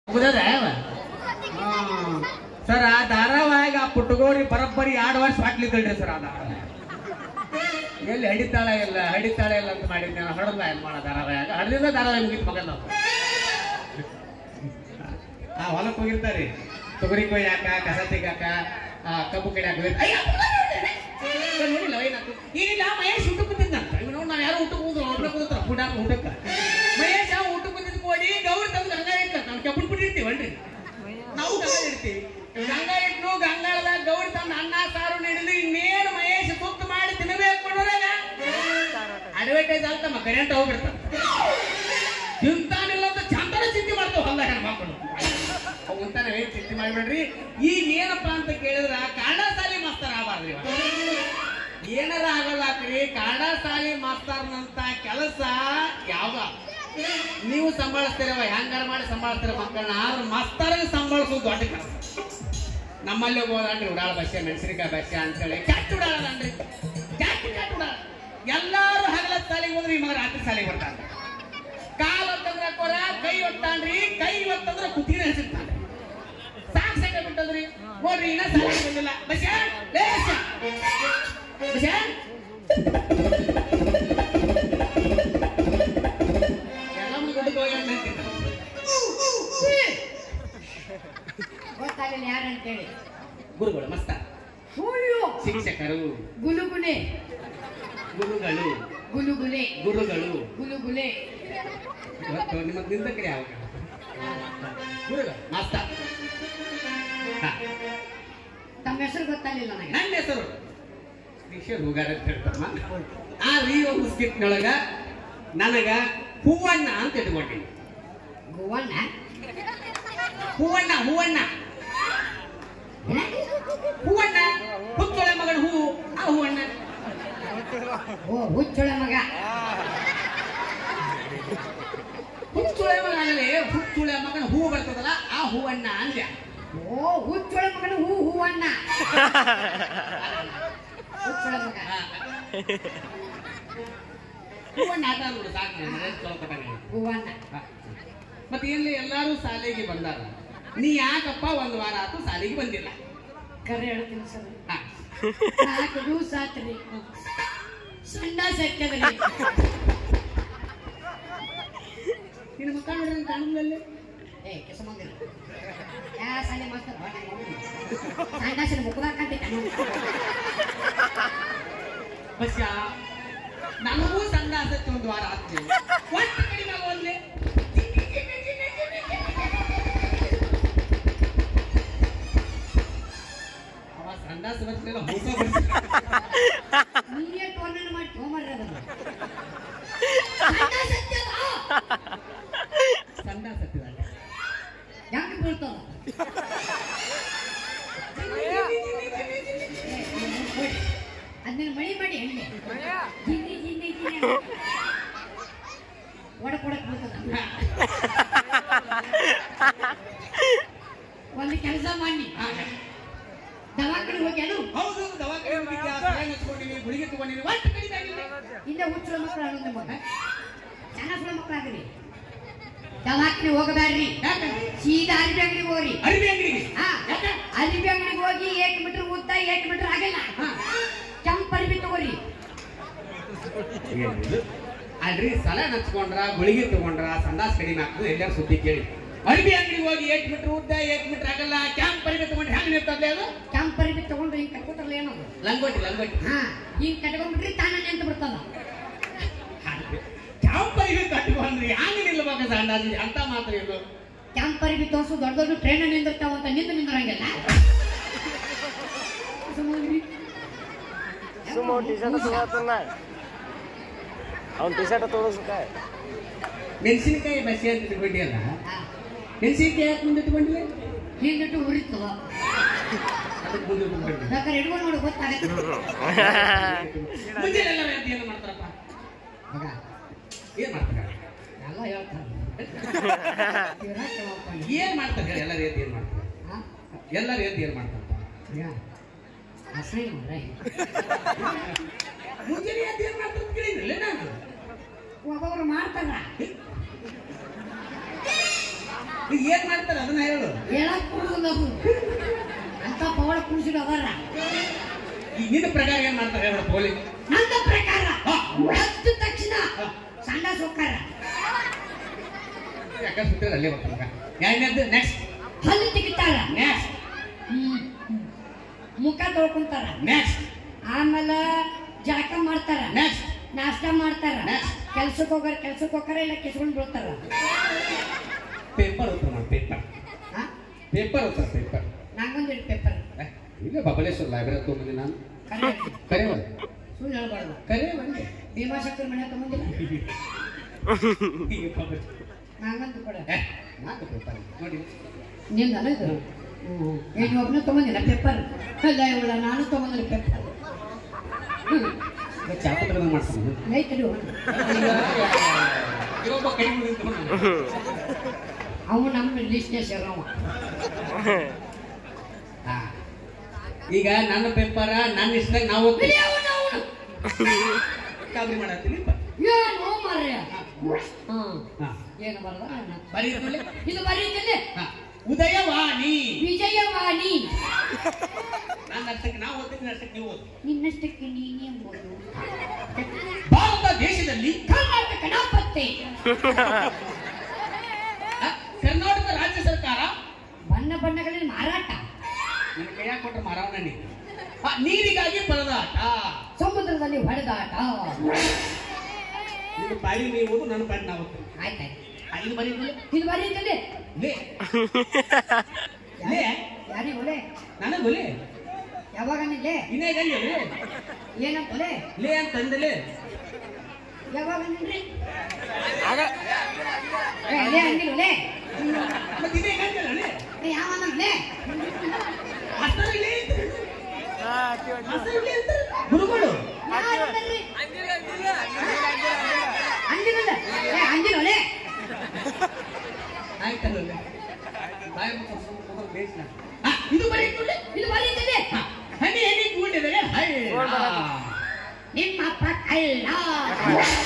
ಮುಗ್ದದ sir ಆ ಧಾರಾವಾಹಿಗೆ ಆ ಪುಟ್ಟಗೋರಿ ಬರೋಬ್ಬರಿ ಎರಡು ವರ್ಷ ಹಾಕ್ಲಿಕ್ಕಲ್ರಿ ಸರ್ ಆ ಧಾರಾವಾಹಿ ಎಲ್ಲಿ ಹಡಿತಾಳ ಇಲ್ಲ ಹಡಿತಾಳ ಇಲ್ಲ ಅಂತ ಮಾಡಿದ್ದೆ ನಾನು ಹೊಡೆದ ಏನ್ ಮಾಡೋ ಧಾರಾವಾಹಿಯಾಗ ಹಡ್ದಿದ್ದ ಧಾರಾವಾಹಿ ಮುಗಿತು ಮಗನ ನಾವು ಆ ಹೊಲಕ್ಕೆ ಹೋಗಿರ್ತಾರಿ ತೊಗರಿ ಕೊಯ್ಯಾಕ ಕಸ ತೆಗಾಕ ಆ ಕಬ್ಬು ಕಡಿಯಾಕ ಅಯ್ಯ, ಇವ್ನು ನೋಡಿಲ್ಲ ಏನಾಯ್ತು ಏನಿಲ್ಲ ಮಹೇಶ್ ಊಟಕ್ಕೆ ಬಂದಿದ್ದಂತ ಇವ್ ನೋಡಿ ನಾವು ಯಾರು ಊಟಕ್ಕೆ ಹೋದ್ರು ಒಬ್ಬನೇ ಕೂತಾರ ಪುಡಾಕ ಊಟಕ್ಕೆ ಮಹೇಶ ಊಟಕ್ಕೆ ಬಂದಿದ್ದು ಕೊಡಿ ಗೌರಿ ತಂದು ಗಂಗಾ ಇಟ್ಲ ನಾವು ಕೆಬ್ಬನ್ ಪುಡಿ ಇರ್ತೀವನ್ರಿ ನಾವು ಗಂಗಾ ಇಡ್ತೀವಿ ಗಂಗಾ ಇಟ್ಟು ಗಂಗಾಳದಾಗ ಗೌರಿ ತಂದು ಅನ್ನ ಸಾರು ನೀಡಿದ್ರು ಇನ್ನೇನು ಮಹೇಶ್ ಕುಕ್ ಮಾಡಿ ತಿನ್ನಬೇಕು ಕೊಡೋರಾಗ ಅಡ್ವರ್ಟೈಸ್ ಅಂತ ನಮ್ಮ ಕರೆಂಟ್ ಹೋಗ್ಬಿಡ್ತಾನೆ ತಿಂತಾನಿಲ್ಲ ಅಂತ ಚಂದನ ಚಿಂತೆ ಮಾಡ್ತಾವ ಹೊಲ ಹೆಣ್ಮಕ್ಳು ಅವಂತಾನೆ ಏನ್ ಚಿಂತೆ ಮಾಡ್ಬೇಡ್ರಿ ಈಗ ಏನಪ್ಪಾ ಅಂತ ಕೇಳಿದ್ರ ಕಾಡ ಸಾಲಿ ಮಾಸ್ತರ್ ಆಗಬಾರ್ದ್ರಿ ಇವಾಗ. ಏನಾರ ಆಗಲ್ಲಾಕ್ರಿ ಕಾಡ ಸಾಲಿ ಮಾಸ್ತರ್ನಂತ ಕೆಲಸ ಯಾವ ನೀವು ಸಂಭಾಳಿಸ್ತೀರವ ಹೆಂಗಾರ ಮಾಡಿ ಸಂಭಾಳಿಸ್ತೀರ ಮಕ್ಕಳನ್ನ ಆದ್ರೆ ಮಾಸ್ತರ್ಗೆ ಸಂಭಾಳಿಸೋದು ದೊಡ್ಡ ಕೆಲಸ ನಮ್ಮಲ್ಲಿ ಹೋಗೋದನ್ರಿ ಉಡಾಳ ಬಸ್ಸೆ ಮೆಣಸಿನಕಾಯಿ ಬಸ್ಸೆ ಅಂತೇಳಿ ಕೆಟ್ಟ ಉಡಾಳದನ್ರಿ ಕೆಟ್ಟ ಕೆಟ್ಟ ಉಡಾಳ ಎಲ್ಲಾರು ಹಗಲ ಸಾಲಿಗೆ ಹೋದ್ರೆ ಈ ಮಗ ರಾತ್ರಿ ಸಾಲಿಗೆ ಬರ್ತಾನೆ ಕಾಲ್ ಹೊತ್ತಂದ್ರ ಕೊರ ಕೈ ಹೊತ್ತಾನ್ರಿ ಕೈ ಹೊತ್ತಂದ್ರ ಕುತ್ತಿಗೆ ಹಸಿರ್ತಾನೆ ಸಾಕ್ ಸಾಕ ಬಿಟ್ಟದ್ರಿ ನೋಡ್ರಿ ಇನ್ನ ಸಾಲಿಗೆ ಬಂದಿಲ್ಲ ಬಸ್ಸ ಲೇ ಬಸ್ಸ ಬಸ್ಸ ಎಲ್ಲ ಮುಂದೆ ಹೋಗಿ ಗೊತ್ತಾಗಲ್ಲ ಯಾರಂತೇಳಿ ಗುರುಗಳು ಮಸ್ತ ಹುಳು ಶಿಕ್ಷಕರು ಗುಲುಗುಲೆ ಗುರುಗಳು ಗುಲುಗುಲೆ ಗುರುಗಳು ಗುಲುಗುಲೆ ಇವತ್ತು ನಿಮ್ಮ ನಿಂದಕರು ಯಾವ ಗುರುಗಳು ಮಸ್ತ ಹಾ ತಮ್ಮ ಹೆಸರು ಗೊತ್ತಾಗಲಿಲ್ಲ ನನಗೆ ನನ್ನ ಹೆಸರು ಶ್ರೀಶರ್ ಹೂಗಾರ ಅಂತ ಹೇಳ್ತಮ್ಮ ಆ ಈ ಒಂದು ಸ್ಕಿಟ್ನೊಳಗ ನನಗ ಹೂವಣ್ಣ ಅಂತ ಇಟ್ಕೊಂಡೀನಿ ಗೋವಣ್ಣ ಹೂವಣ್ಣ ಹೂವಣ್ಣ ಏನ? ಹೂವಣ್ಣ ಹುತ್ತೊಳೆ ಮಗನ ಹೂ ಆ ಹೂವಣ್ಣ ಓ ಹುಚ್ಚುಳ ಮಗ ಹುಚ್ಚುಳೆ ಮಗ ಆಗಲಿ ಹುಚ್ಚುಳೆ ಮಗನ ಹೂ ಬರ್ತದಲ್ಲ ಆ ಹೂವಣ್ಣ ಅಂದ್ಯ ಓ ಹುಚ್ಚುಳ ಮಗನ ಹೂ ಹೂವಣ್ಣ ಹುಚ್ಚುಳ ಮಗ ಆ. ಹೂವಣ್ಣ ಆಟ ನೋಡು ಸಾಕು ನನಗೆ ಚೊಲಪಟ್ಟಂಗೆ. ಹೂವಣ್ಣ ಆ. ಮತ್ತೆ ಎಲ್ಲಿ ಎಲ್ಲಾರು ಶಾಲೆಗೆ ಬಂದಾರ ನೀ ಯಾಕಪ್ಪ ಒಂದು ವಾರ ಆತು ಶಾಲೆಗೆ ಬಂದಿಲ್ಲ ಕರೆ ಹೇಳ್ತೀನಿ ಸರ್ ಹಾ. ನಾಲ್ಕು ದಿವಸ ಆತ್ರಿ ಸಣ್ಣ ಸತ್ಯದ್ರಿ ನಿನ್ನ ಮಕ್ಕ ನೋಡ್ರಿ ಕಾಣದಲ್ಲಿ ಏ ಕೆಸ ಮಂದಿರ ಯಾ ಸಾಲಿ ಮಾಸ್ತರ್ ಸಂಡಾಸಿನ ಮುಖದಾಕಂತ ಬಸ್ಸ ನನಗೂ ಸಣ್ಣ ಆಸಕ್ತಿ ಒಂದು ವಾರ ಆಗ್ತದೆ ಒಟ್ಟು ಕಡಿಮೆ ಆಗೋದ್ಲೆ ಅವ ಸಂಡಾಸ ಬರ್ತಿಲ್ಲ ಹೊಸ ನೀನೇ ಟೋರ್ನನ್ನು ಮಾಡಿ ತೊಗೊಂಬರ್ರಿ ಅದನ್ನ ಸಣ್ಣ ಸತ್ಯದ ಸಂಡಾಸ ಹತ್ತಿದಾಗ ಹೆಂಗ್ ಬೀಳ್ತದ ಅದನ್ನ ಮಳಿ ಮಾಡಿ ಎಣ್ಣೆ ಜಿನ್ನಿ ಜಿನ್ನಿ ಜಿನ್ನಿ ಒಡಕ್ ಒಡಕ್ ಬೀಳ್ತದ ಒಂದು ಕೆಲಸ ಮಾಡಿ ದವಾಖಾನೆ ಹೋಗ್ಯಾನು ಹೌದು ದವಾಖಾನೆ ಹೋಗಿದ್ದೆ ಸಲಹೆ ಹಚ್ಕೊಂಡಿನಿ ಗುಳಿಗೆ ತಗೊಂಡಿನಿ ಒಟ್ಟು ಕಡಿಮೆ ಆಗಿಲ್ಲ ಹಿಂದೆ ಹುಚ್ಚರ ಮಕ್ಕಳು ಅನ್ನೋದು ಮಗ ಸಣ್ಣ ಸುಳ ಮಕ್ಕಳಾಗ್ರಿ ದವಾಖಾನೆ ಹೋಗಬೇಡ್ರಿ ಯಾಕೆ ಸೀದಾ ಅರಿಬಿ ಅಂಗಡಿಗೆ ಹೋಗ್ರಿ ಅರಿವಿ ಅಂಗಡಿಗೆ ಹಾ ಯಾಕೆ ಅರಿಬಿ ಅಂಗಡಿಗೆ ಹೋಗಿ ಏಟ್ ಮೀಟರ್ ಉದ್ದ ಏಟ್ ಮೀಟರ್ ಆಗಲ್ಲ ಹಾ. ಕೆಂಪ್ ಅರಿಬಿ ತಗೋರಿ ಏನಿದು? ಅಲ್ರಿ ಸಲ ಹಚ್ಕೊಂಡ್ರ ಗುಳಿಗೆ ತಗೊಂಡ್ರ ಸಂಡಾಸ್ ಕಡಿಮೆ ಆಗ್ತದೆ ಎಲ್ಲಾರು ಸುದ್ದಿ ಕೇಳಿ ಅರ್ಬಿ ಅಂಗಡಿಗೆ ಹೋಗಿ ಏಟ್ ಮೀಟರ್ ಉದ್ದ ಏಟ್ ಮೀಟರ್ ಆಗಲ್ಲ ಕ್ಯಾಂಪ್ ಪರಿಗೆ ತಗೊಂಡು ಹೆಂಗ್ ನಿರ್ತದೆ ಅದು ಕೆಂಪ್ ಅರಿಬಿ ತಗೊಂಡ್ರೆ ಹಿಂಗ್ ಕಟ್ಕೋತಾರಲ್ಲ ಏನದು ಲಂಗೋಟಿ ಲಂಗೋಟಿ ಹಾ ಹಿಂಗ್ ಕಟ್ಕೊಂಡ್ಬಿಟ್ರಿ ತಾನ ನಿಂತ ಬಿಡ್ತದ ಕ್ಯಾಂಪ್ ಪರಿಗೆ ಕಟ್ಕೊಂಡ್ರಿ ಹ್ಯಾಂಗ ನಿಲ್ಬೇಕು ಸಂಡಾಸ್ ಅಂತ ಮಾತ್ರ ಇದು ಕೆಂಪ್ ಅರಿಬಿ ತೋರ್ಸು ದೊಡ್ಡ ದೊಡ್ಡ ಟ್ರೈನ್ ನಿಂದಿರ್ತಾವ ಅಂತ ನಿಂತು ನಿಂದ್ರಂಗಿಲ್ಲ ಸುಮ್ಮನೆ सुमो टी शर्ट तोड़ात नाही ಅವ್ನು ಟಿ ಶರ್ಟ್ ತೋರಿಸ್ काय ಮೆಣಸಿನಕಾಯಿ ಬಸಿ ಅಂತ ಇಟ್ಕೊಂಡಿಯಲ್ಲ ಮೆಣಸಿನಕಾಯಿ ಯಾಕೆ ಮುಂದೆ ಇಟ್ಕೊಂಡಿಲ್ಲ ಹಿಂದಿಟ್ಟು ಉರಿತದ ಅದಕ್ಕೆ ಮುಂದೆ ಇಟ್ಕೊಂಡ್ರಿ ಬೇಕಾದ್ರೆ ಹಿಡ್ಕೊಂಡು ನೋಡಿ ಗೊತ್ತಾಗತ್ತೆ ಮುಂಜಾನೆ ಎಲ್ಲ ಎದ್ದು ಏನು ಮಾಡ್ತಾರಪ್ಪ ಮಗ ಏನ್ ಮಾಡ್ತಾರೆ ಎಲ್ಲ ಹೇಳ್ತಾರೆ ಇವ್ರ ಕೇಳಪ್ಪ ನೀ. ಏನ್ ಮಾಡ್ತಾರೆ ಹೇಳಿ ಎಲ್ಲರೂ ಎದ್ದು ಏನ್ ಮಾಡ್ತಾರೆ ಹಾ? ಎಲ್ಲರೂ ಎದ್ದು ಏನ್ ಮಾಡ್ತಾರೆ ಈಗ ಅಸಹ್ಯ ಮಾಡ್ರೆ ಮುಂಜಾನೆ ಎದ್ದು ಏನ್ ಮಾಡ್ತಾರೆ ಅಂತ ಕೇಳಿದ್ರಲ್ಲ ನಾನು ಒಬ್ಬೊಬ್ರು ಮಾಡ್ತಾರ ಈಗ ಏನ್ ಮಾಡ್ತಾರೆ ಅದನ್ನ ಹೇಳು ಹೇಳಕ್ ಕೊಡುದಿಲ್ಲ ಅವ್ರು. ಅಂತ ಪವಾಡ ಕುಡಿಸಿದ ಅದಾರ ಈಗ ನಿನ್ನ ಪ್ರಕಾರ ಏನ್ ಮಾಡ್ತಾರೆ ಹೇಳು ಪೋಲಿ ನನ್ನ ಪ್ರಕಾರ ಹಾ. ಎದ್ದ ತಕ್ಷಣ ಸಂಡ ಸೊಕ್ಕಾರ ಯಾಕಂದ್ರೆ ಸುತ್ತಿದ್ರೆ ಅಲ್ಲೇ ಬರ್ತಾನೆ ಎರಡನೇದ್ದು ನೆಕ್ಸ್ಟ್ ಹಲ್ಲು ತೆಗಿತಾರ ನೆಕ್ಸ್ಟ್ ಹ್ಮ್. ಮುಖ ತೊಳ್ಕೊಂತಾರ ನೆಕ್ಸ್ಟ್ ಆಮೇಲೆ ಜಳಕ ಮಾಡ್ತಾರ ನೆಕ್ಸ್ಟ್ ನಾಷ್ಟ ಮಾಡ್ತಾರ Next. ಕೆಲ್ಸಕ್ಕೆ ಹೋಗಾರ ಕೆಲ್ಸಕ್ಕೆ ಹೋಗಾರ ಇಲ್ಲ ಕಿಸ್ಕೊಂಡ್ ಬೀಳ್ತಾರ ಪೇಪರ್ ಓದ್ತಾರ ಮಾಡಿ ಪೇಪರ್ ಹಾ? ಪೇಪರ್ ಓದ್ತಾರ ಪೇಪರ್ ನಂಗೊಂದು ಪೇಪರ್ ಇಲ್ಲ ಬಬಲೇಶ್ವರ ಲೈಬ್ರರಿ ತೊಗೊಂಬಂದಿ ನಾನು ಕರೆ ಕರೆ ಸುಳ್ಳು ಹೇಳ್ಬಾರ್ದು ಕರೆ ಬಂದೆ ಭೀಮಾಶಂಕರ್ ಮನೆ ತಗೊಂಡಿಲ್ಲ ಈಗ ಬಬಲ್ ನಂಗೊಂದು ಕೊಡ ಏ, ನಾಲ್ಕು ಪೇಪರ್ ನೋಡಿ ನಿನ್ ನನಗೆ ಏನು ಒಬ್ಬನ ತಗೊಂಡಿಲ್ಲ ಪೇಪರ್ ಅಲ್ಲ ಇವಳ ನಾನು ತಗೊಂಡಿಲ್ಲ ಪೇಪರ್ ಚಾಪತ್ರ ಮಾಡ್ತಾನೆ ನೈಟ್ ಇನ್ನೊಬ್ಬ ಕೈ ಮುಗಿದು ಅವನು ನಮ್ಮ ಲಿಸ್ಟ್ನೇ ಸೇರವ ಹಾ. ಈಗ ನನ್ನ ಪೇಪರ ನನ್ನ ಇಷ್ಟದಾಗ ನಾವು ಓದ್ತೀವಿ ಕಾಬರಿ ಮಾಡತ್ತೀನಿ ಏನು ಮಾರ್ಯ ಹಾ ಹಾ ಏನು ಬರದ ಬರೀ ಇದು ಬರೀತಲ್ಲಿ ಹಾ. ಉದಯವಾಣಿ ವಿಜಯವಾಣಿ ನನ್ನ ಅಷ್ಟಕ್ಕೆ ನಾವು ಓದ್ತೀನಿ ಅಷ್ಟಕ್ಕೆ ನೀವು ಓದಿ ನಿನ್ನಷ್ಟಕ್ಕೆ ನೀನೇ ಓದು ಭಾರತ ದೇಶದಲ್ಲಿ ಕರ್ನಾಟಕ ನಾಪತ್ತೆ ಆ, ಕರ್ನಾಟಕ ರಾಜ್ಯ ಸರ್ಕಾರ ಬಣ್ಣ ಬಣ್ಣಗಳಲ್ಲಿ ಮಾರಾಟ ನನ್ನ ಕೈಯಾಗ ಕೊಟ್ಟ ಮಾರವನ ನೀರಿಗಾಗಿ ಪರದಾಟ ಸಮುದ್ರದಲ್ಲಿ ಹೊಡೆದಾಟ ನಿಮ್ಮ ಪಾಡಿ ನೀವು ಓದು ನನ್ನ ಪಾಡಿ ನಾವು ಓದ್ತೀನಿ ಆಯ್ತಾಯ್ತು ಆ, ಇದು ಬರೀ ಇದು ಬರೀತಲ್ಲಿ ಲೇ ಲೇ ಯಾರಿಗೆ ಒಲೆ ನನಗೆ ಒಲೆ ಯಾವಾಗ ನಿಲ್ಲೆ ಇನ್ನೇ ಗಂಜೆ ಲೇ ಏನಂತ ಒಲೆ ಲೇ ಅಂತ ಅಂದಲೇ ಯಾವಾಗ ನಿಲ್ರಿ ಆಗ ಏ, ಲೇ ಅಂದಿಲ್ಲ ಒಲೆ ಮತ್ತೆ ಇದೇ ಗಂಜೆ ಲೇ ಏ, ಯಾವ ಲೇ ಅಷ್ಟರ ಲೇ ಅಂತ ಹಾ, ಅಕ್ಕಿ ಹೊಡ್ದು. ಅಷ್ಟರ ಲೇ ಅಂತ ಗುರುಗಳು ಯಾರಂದ್ರಿ? ಅಂದಿಲ್ಲ ಏ ಅಂದಿಲ್ಲ ಒಲೆ ಆಯ್ತಲ್ಲ ಲೇ. ಬಾಯಿ ಮುಚ್ಚು, ಸುಮ್ನೆ ಕೂತ್ಕೊಂಡು ಬೇಯಿಸ್ನ. ಆ, ಇದು ಬರೀ ನೋಡಿ ಇದು ಬರೀತಲ್ಲಿ ಹನಿ ಹನಿ ಕೂಡಿದರೆ ಹೈ ನೋಡ್ಬಾ. ನಿಮ್ಮ ಅಪ್ಪ ಕಳ್ಳ